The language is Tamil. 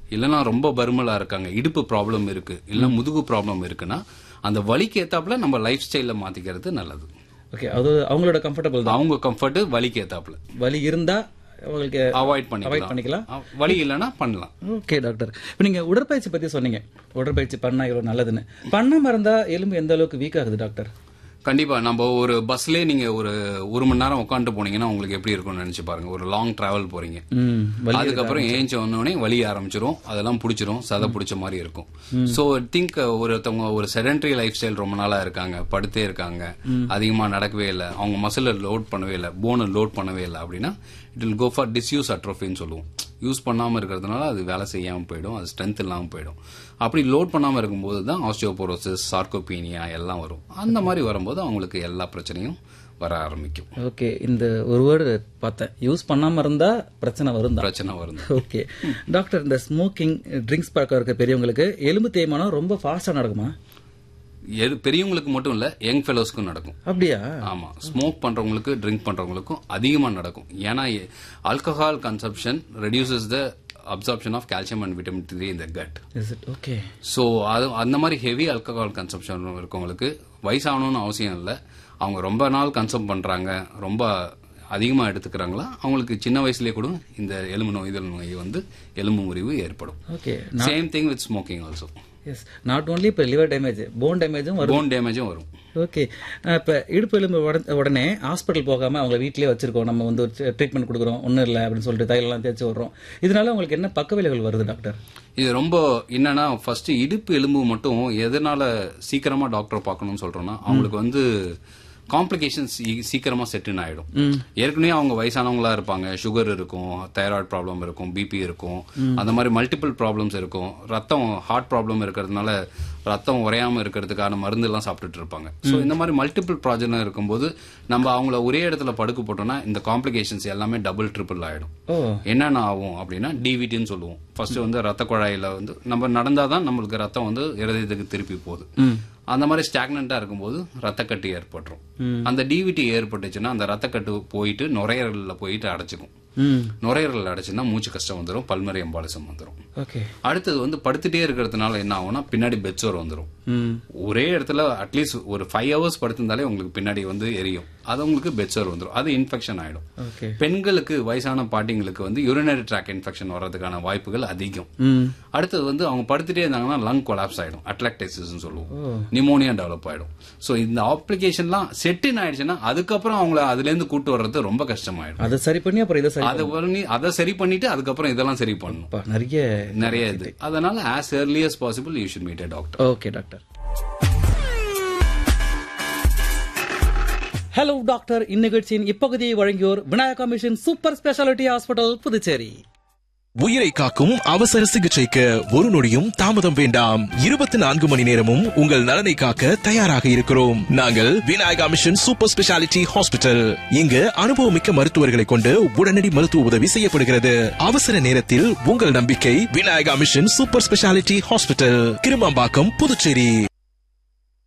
இல்லைன்னா ரொம்ப பருமலா இருக்காங்க இடுப்பு ப்ராப்ளம் இருக்கு இல்ல முதுகு ப்ராப்ளம் இருக்குன்னா அந்த வலிக்கு ஏத்தாப்புல நம்ம லைஃப் ஸ்டைல மாத்திக்கிறது நல்லது ஓகே அது அவங்களோட கம்ஃபர்டபுள் தான் அவங்க கம்ஃபர்ட் வலிக்கு ஏத்தாப்புல வலி இருந்தா அவங்களுக்கு அவாய்ட் அவாய்ட் பண்ணிக்கலாம் பண்ணிக்கலாம் அ- வலி இல்லைன்னா பண்ணலாம் ஓகே டாக்டர் இப்போ நீங்க உடற்பயிற்சி பத்தி சொன்னீங்க உடற்பயிற்சி பண்ணா இவ்வளவு நல்லதுன்னு பண்ணாம இருந்தா எலும்பு எந்த அளவுக்கு வீக் ஆகுது டாக்டர் கண்டிப்பா நம்ம ஒரு பஸ்லயே நீங்க ஒரு ஒரு மணி நேரம் உட்காந்து போனீங்கன்னா உங்களுக்கு எப்படி இருக்கும்னு நினைச்சு பாருங்க ஒரு லாங் டிராவல் போறீங்க ம் வலி அதுக்கப்புறம் ஏஞ்சி வந்தோடனே வலி ஆரம்பிச்சிரும் அதெல்லாம் பிடிச்சிரும் சதை பிடிச்ச மாதிரி இருக்கும் சோ திங்க் ஒருத்தவங்க ஒரு செடன்டரி லைஃப் ஸ்டைல் ரொம்ப நாளா இருக்காங்க படுத்தே இருக்காங்க அதிகமா நடக்கவே இல்லை அவங்க மசில லோட் பண்ணவே இல்லை போனை லோட் பண்ணவே இல்லை அப்படின்னா it will go for disuse அட்ரோஃபின்னு சொல்லுவோம் யூஸ் பண்ணாம இருக்கிறதுனால அது வேலை செய்யாம போயிடும் அது ஸ்ட்ரென்த் இல்லாம போயிடும் அப்படி லோட் பண்ணாம இருக்கும்போது தான் ஆஸ்டியோபோரோசிஸ் சார்கோபீனியா எல்லாம் வரும் அந்த மாதிரி வரும்போது அவங்களுக்கு எல்லா பிரச்சனையும் வர ஆரம்பிக்கும் ஓகே இந்த ஒரு வேர்டு பார்த்தேன் யூஸ் பண்ணாம இருந்தா பிரச்சனை வரும் தான் பிரச்சனை வரும் ஓகே டாக்டர் இந்த ஸ்மோக்கிங் ட்ரிங்க்ஸ் பழக்கம் இருக்க பெரியவங்களுக்கு எலும்பு தேய்மானம் ரொம்ப ஃபாஸ்டா நடக்குமா எது- பெரியவங்களுக்கு மட்டும் இல்ல யங் ஃபெலோஸ்க்கும் நடக்கும் அப்படியா ஆமா ஸ்மோக் பண்றவங்களுக்கு ட்ரிங்க் பண்றவங்களுக்கும் அதிகமா நடக்கும் ஏன்னா alcohol consumption reduces the absorption of calcium and vitamin three இந்த cut is it okay so அது அந்த மாதிரி ஹெவி ஆல்கஹால் கன்சப்ஷன் இருக்கவங்களுக்கு வயசாகணும்னு அவசியம் இல்லை அவங்க ரொம்ப நாள் கன்சம் பண்றாங்க ரொம்ப அதிகமா எடுத்துக்கிறாங்களா அவங்களுக்கு சின்ன வயசுலயே கூட இந்த எலும்பு நோய் இதழ் நோய் வந்து எலும்பு முறிவு ஏற்படும் okay same thing with smoking also yes not only இப்போ லிவர் டேமேஜ் போன் டேமேஜும் வரும் போன் டேமேஜும் வரும் ஓகே இப்போ இடுப்பு எலும்பு உட- உடனே ஹாஸ்பிட்டல் போகாம அவங்க வீட்லயே வச்சிருக்கோம் நம்ம வந்து ட்ரீட்மெண்ட் கொடுக்குறோம் ஒன்றும் இல்லை அப்படின்னு சொல்லிட்டு தைலெல்லாம் தேய்ச்சி விடுறோம் இதனால உங்களுக்கு என்ன பக்க விளைவுகள் வருது டாக்டர் இது ரொம்ப என்னன்னா ஃபர்ஸ்ட் இடுப்பு எலும்பு மட்டும் எதனால சீக்கிரமா டாக்டர் பார்க்கணும்னு சொல்றோம்னா அவங்களுக்கு வந்து காம்ப்ளிகேஷன்ஸ் சீக்கிரமா செட்டின் ஆயிடும் ஏற்கனவே அவங்க வயசானவங்களா இருப்பாங்க சுகர் இருக்கும் தைராய்டு ப்ராப்ளம் இருக்கும் பிபி இருக்கும் அந்த மாதிரி மல்டிபிள் ப்ராப்ளம்ஸ் இருக்கும் ரத்தம் ஹார்ட் ப்ராப்ளம் இருக்கிறதுனால ரத்தம் உறையாம இருக்கிறதுக்கான மருந்து எல்லாம் சாப்பிட்டுட்டு இருப்பாங்க ஸோ இந்த மாதிரி மல்டிபிள் ப்ராஜெக்ட் இருக்கும்போது நம்ம அவங்கள ஒரே இடத்துல படுக்க போட்டோம்னா இந்த காம்ப்ளிகேஷன்ஸ் எல்லாமே டபுள் ட்ரிபிள் ஆயிடும் ஓ என்னென்ன ஆகும் அப்படின்னா டிவிடின்னு சொல்லுவோம் ஃபர்ஸ்ட் வந்து ரத்த குழாயில வந்து நம்ம நடந்தாதான் நம்மளுக்கு ரத்தம் வந்து இருதயத்துக்கு திருப்பி போகுது அந்த மாதிரி ஸ்டாக்னண்டா இருக்கும்போது ரத்தக்கட்டு ஏற்பட்டுரும் அந்த டிவிடி ஏற்பட்டுச்சுன்னா அந்த ரத்தக்கட்டு போயிட்டு நுரையீரல்ல போயிட்டு அடைச்சிக்கும் ம் நுரையீரல் அடைச்சுன்னா மூச்சு கஷ்டம் வந்துடும் பல்மரி எம்பாலிசம் வந்துடும் ஓகே அடுத்தது வந்து படுத்துட்டே இருக்கிறதுனால என்ன ஆகும்னா பின்னாடி பெட்சோர் வந்துடும் ம் ஒரே இடத்துல அட்லீஸ்ட் ஒரு ஃபைவ் ஹவர்ஸ் படுத்திருந்தாலே உங்களுக்கு பின்னாடி வந்து எரியும் அது உங்களுக்கு பெட்சோர் வந்துடும் அது இன்ஃபெக்ஷன் ஆயிடும் ஓகே பெண்களுக்கு வயசான பாட்டிங்களுக்கு வந்து யூரினரி ட்ராக் இன்ஃபெக்ஷன் வர்றதுக்கான வாய்ப்புகள் அதிகம் ம் அடுத்தது வந்து அவங்க படுத்துட்டே இருந்தாங்கன்னா லங் கொலாப்ஸ் ஆயிடும் அட்லாக்டைசிஸ் சொல்லுவோம் நிமோனியா டெவலப் ஆயிடும் சோ இந்த ஆப்ளிகேஷன்லாம் செட்டின் ஆயிடுச்சுன்னா அதுக்கப்புறம் அவங்கள அதுல இருந்து கூட்டு வர்றது ரொம்ப கஷ்டமாயிடும் அதை சரி பண்ணி அப்புறம் இதை சரி அதை பண்ணி அதை சரி பண்ணிட்டு அதுக்கப்புறம் இதெல்லாம் சரி பண்ணணும் அப்பா, நிறைய நிறைய இது அதனால as early as possible you should meet a doctor okay doctor hello doctor இந்நிகழ்ச்சியின் இப்பகுதியை வழங்கியோர் Vinayaka mission super speciality hospital Puducherry உயிரை காக்கும் அவசர சிகிச்சைக்கு ஒரு நொடியும் தாமதம் வேண்டாம் இருபத்தி நான்கு மணி நேரமும் உங்கள் நலனை காக்க தயாராக இருக்கிறோம் நாங்கள் Vinayaka mission super speciality hospital இங்கு அனுபவமிக்க மருத்துவர்களை கொண்டு உடனடி மருத்துவ உதவி செய்யப்படுகிறது அவசர நேரத்தில் உங்கள் நம்பிக்கை Vinayaka mission super speciality hospital Kirumambakkam Puducherry